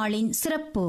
இந்நாளின் சிறப்பு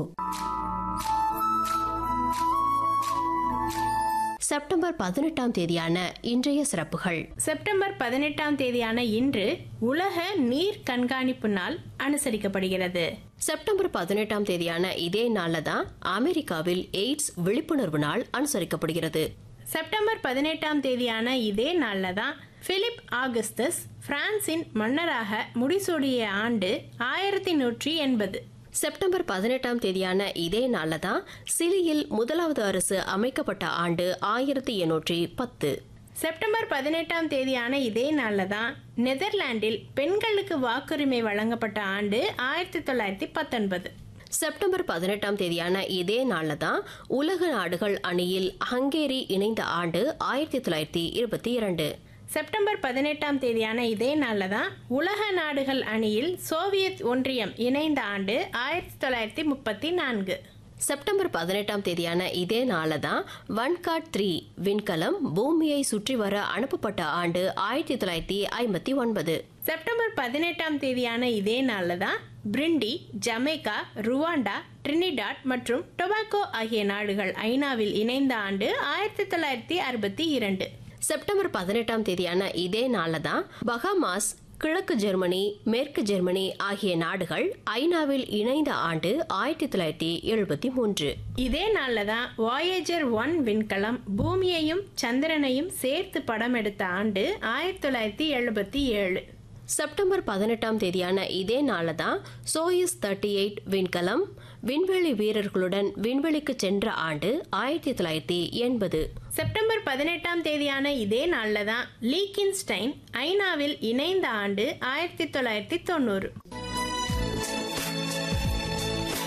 செப்டம்பர் பதினெட்டாம் தேதியான இன்றைய சிறப்புகள் செப்டம்பர் பதினெட்டாம் தேதியான இன்று உலக நீர் கண்காணிப்பு நாள் அனுசரிக்கப்படுகிறது செப்டம்பர் பதினெட்டாம் தேதியான இதே நாள்ல தான் அமெரிக்காவில் எய்ட்ஸ் விழிப்புணர்வு நாள் அனுசரிக்கப்படுகிறது செப்டம்பர் பதினெட்டாம் தேதியான இதே நாளில் தான் பிலிப் ஆகஸ்டஸ் பிரான்சின் மன்னராக முடிசூடிய ஆண்டு ஆயிரத்தி நூற்றி எண்பது செப்டம்பர் பதினெட்டாம் தேதியான இதே நாள்ல தான் சிலியில் முதலாவது அரசு அமைக்கப்பட்ட ஆண்டு ஆயிரத்தி எண்ணூற்றி பத்து செப்டம்பர் பதினெட்டாம் தேதியான இதே நாளில் தான் நெதர்லாண்டில் பெண்களுக்கு வாக்குரிமை வழங்கப்பட்ட ஆண்டு ஆயிரத்தி தொள்ளாயிரத்தி பத்தொன்பது செப்டம்பர் பதினெட்டாம் தேதியான இதே நாள்ல தான் உலக நாடுகள் அணியில் ஹங்கேரி இணைந்த ஆண்டு ஆயிரத்தி தொள்ளாயிரத்தி இருபத்தி இரண்டு செப்டம்பர் பதினெட்டாம் தேதியான இதே நாளில் தான் உலக நாடுகள் அணியில் சோவியத் ஒன்றியம் இணைந்த ஆண்டு ஆயிரத்தி தொள்ளாயிரத்தி முப்பத்தி நான்கு செப்டம்பர் பதினெட்டாம் தேதியான இதே நாள்ல தான் வன்காட் த்ரீ விண்கலம் பூமியை சுற்றி வர அனுப்பப்பட்ட ஆண்டு ஆயிரத்தி தொள்ளாயிரத்தி ஐம்பத்தி ஒன்பது செப்டம்பர் பதினெட்டாம் தேதியான இதே நாளில் தான் பிரிண்டி ஜமைக்கா ருவாண்டா ட்ரினிடாட் மற்றும் டொபாக்கோ ஆகிய நாடுகள் ஐநாவில் இணைந்த ஆண்டு ஆயிரத்தி தொள்ளாயிரத்தி அறுபத்தி இரண்டு செப்டம்பர் பதினெட்டாம் தேதியான இதே நாள்ல தான் பஹாமாஸ் கிழக்கு ஜெர்மனி மேற்கு ஜெர்மனி ஆகிய நாடுகள் ஐநாவில் இணைந்த ஆண்டு ஆயிரத்தி தொள்ளாயிரத்தி எழுபத்தி மூன்று இதே நாளில் தான் வாயேஜர் ஒன் விண்கலம் பூமியையும் சந்திரனையும் சேர்த்து படம் எடுத்த ஆண்டு ஆயிரத்தி தொள்ளாயிரத்தி எழுபத்தி ஏழு செப்டம்பர் பதினெட்டாம் தேதியான இதே நாள்ல தான் சோயிஸ் தேர்ட்டி எயிட் விண்கலம் விண்வெளி வீரர்களுடன் விண்வெளிக்கு சென்ற ஆண்டு ஆயிரத்தி தொள்ளாயிரத்தி எண்பது செப்டம்பர் பதினெட்டாம் தேதியான இதே நாளில் தான் லீக்கின்ஸ்டைன் ஐநாவில் இணைந்த ஆண்டு ஆயிரத்தி தொள்ளாயிரத்தி தொண்ணூறு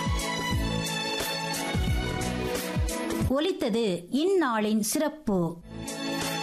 ஒலித்தது இந்நாளின் சிறப்பு